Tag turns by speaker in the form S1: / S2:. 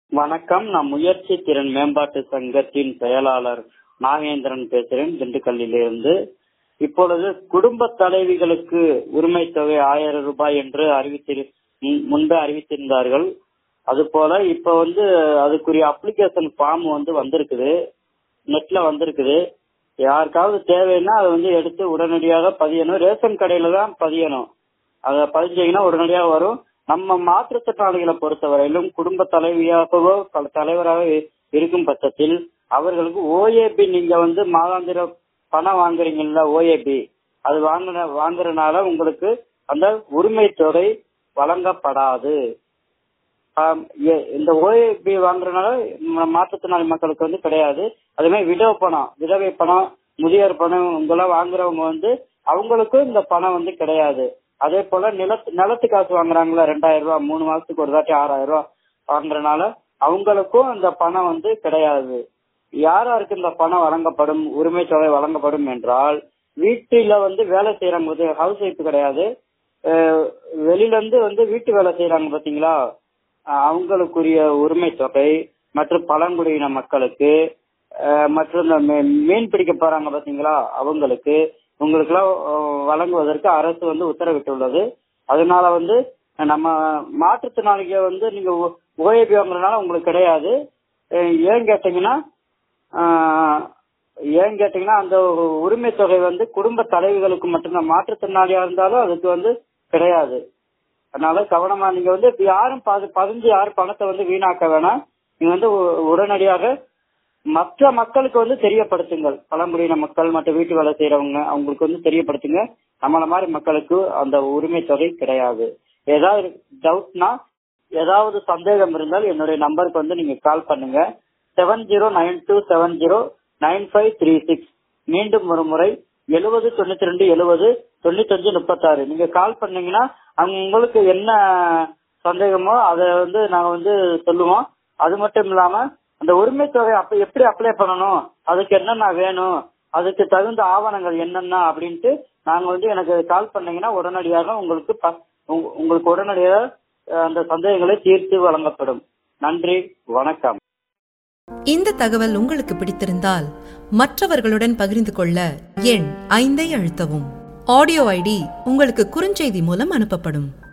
S1: வணக்கம் நான் முயற்சி திறன் மேம்பாட்டு சங்கத்தின் செயலாளர் நாகேந்திரன் பேசுறேன் திண்டுக்கல்லிலிருந்து இப்பொழுது குடும்ப தலைவிகளுக்கு உரிமை தொகை ஆயிரம் ரூபாய் என்று அறிவித்திரு முன்- முன்பே அறிவித்திருந்தார்கள் அதுபோல இப்ப வந்து அதுக்குரிய அப்ளிகேஷன் ஃபார்ம் வந்து வந்திருக்குது நெட்ல வந்திருக்குது யாருக்காவது தேவைன்னா அதை வந்து எடுத்து உடனடியாக பதியணும் ரேஷன் கடையில தான் பதியணும் அதை பதிஞ்சீங்கன்னா உடனடியாக வரும் நம்ம மாற்றுத்திறனாளிகளை பொறுத்தவரையிலும் குடும்ப தலைவியாகவோ த- தலைவராக இ- இருக்கும் பட்சத்தில் அவர்களுக்கு ஓஏபி நீங்க வந்து மாதாந்திர பணம் வாங்குறீங்கல்ல ஓஏபி அது வாங்குன வாங்குறதுனால உங்களுக்கு அந்த உரிமை தொகை வழங்கப்படாது ஆம், எ- இந்த ஓஏபி வாங்குறதுனால ம- மாற்றுத்திறனாளி மக்களுக்கு வந்து கிடையாது அதே மாதிரி விதவை பணம் விதவை பணம் முதியோர் பணம் இதெல்லாம் வாங்குறவங்க வந்து அவங்களுக்கும் இந்த பணம் வந்து கிடையாது அதே போல நிலத்து நிலத்து காசு வாங்குறாங்களா ரெண்டாயிரம் ரூபாய் மூணு மாசத்துக்கு ஒரு தாட்டி ஆறாயிரம் ரூபாய் வாங்குறதுனால அவங்களுக்கும் இந்த பணம் வந்து கிடையாது யார் யாருக்கு இந்த பணம் வழங்கப்படும் உரிமை தொகை வழங்கப்படும் என்றால் வீட்டில வந்து வேலை செய்யறவங்க ஹவுஸ் ஒய்ஃப் கிடையாது அஹ் வெளியில இருந்து வந்து வீட்டு வேலை செய்யறாங்க பாத்தீங்களா அஹ் அவங்களுக்குரிய உரிமை தொகை மற்றும் பழங்குடியின மக்களுக்கு அஹ் மற்றும் இந்த மீ- மீன் பிடிக்க போறாங்க பாத்தீங்களா அவங்களுக்கு உங்களுக்கெல்லாம் அஹ், வழங்குவதற்கு அரசு வந்து உத்தரவிட்டுள்ளது அதனால வந்து நம்ம மாற்றுத்திறனாளிக வந்து நீங்க ஓஏபி வாங்குறதுனால உங்களுக்கு கிடையாது அஹ் ஏன் கேட்டீங்கன்னா ஆஹ், ஏன் கேட்டீங்கன்னா அந்த உரிமை தொகை வந்து குடும்ப தலைவிகளுக்கு மட்டும்தான் மாற்றுத்திறனாளியா இருந்தாலும் அதுக்கு வந்து கிடையாது அதனால கவனமா நீங்க வந்து இப்ப யாரும் பதி- பதிஞ்சு யாரும் பணத்தை வந்து வீணாக்க வேணாம் நீங்க வந்து உ- உடனடியாக மற்ற மக்களுக்கு வந்து தெரியப்படுத்துங்கள் பழங்குடியின மக்கள் மற்ற வீட்டு வேலை செய்யறவங்க அவங்களுக்கு வந்து தெரியப்படுத்துங்க நம்மள மாதிரி மக்களுக்கு அந்த உரிமை தொகை கிடையாது ஏதாவது டவுட்னா ஏதாவது சந்தேகம் இருந்தால் என்னுடைய நம்பருக்கு வந்து நீங்க கால் பண்ணுங்க seven zero nine two seven zero nine five three six மீண்டும் ஒரு முறை எழுபது தொண்ணூத்தி ரெண்டு எழுபது தொண்ணூத்தஞ்சு முப்பத்தாறு நீங்க கால் பண்ணீங்கன்னா அங்க உங்களுக்கு என்ன சந்தேகமோ அதை வந்து நாங்க வந்து சொல்லுவோம் அது மட்டும் இல்லாம அந்த உரிமை தொகை அப்ப எப்படி அப்ளை பண்ணணும் அதுக்கு என்னென்ன வேணும் அதுக்கு தகுந்த ஆவணங்கள் என்னென்ன அப்படின்ட்டு நாங்க வந்து எனக்கு கால் பண்ணீங்கன்னா உடனடியாக உங்களுக்கு ப- உங்க- உங்களுக்கு உடனடியாக அஹ், அந்த சந்தேகங்களை தீர்த்து வழங்கப்படும் நன்றி வணக்கம்
S2: இந்த தகவல் உங்களுக்கு பிடித்திருந்தால் மற்றவர்களுடன் பகிர்ந்து கொள்ள எண் ஐந்தை அழுத்தவும் ஆடியோ ஐடி உங்களுக்கு குறுஞ்செய்தி மூலம் அனுப்பப்படும்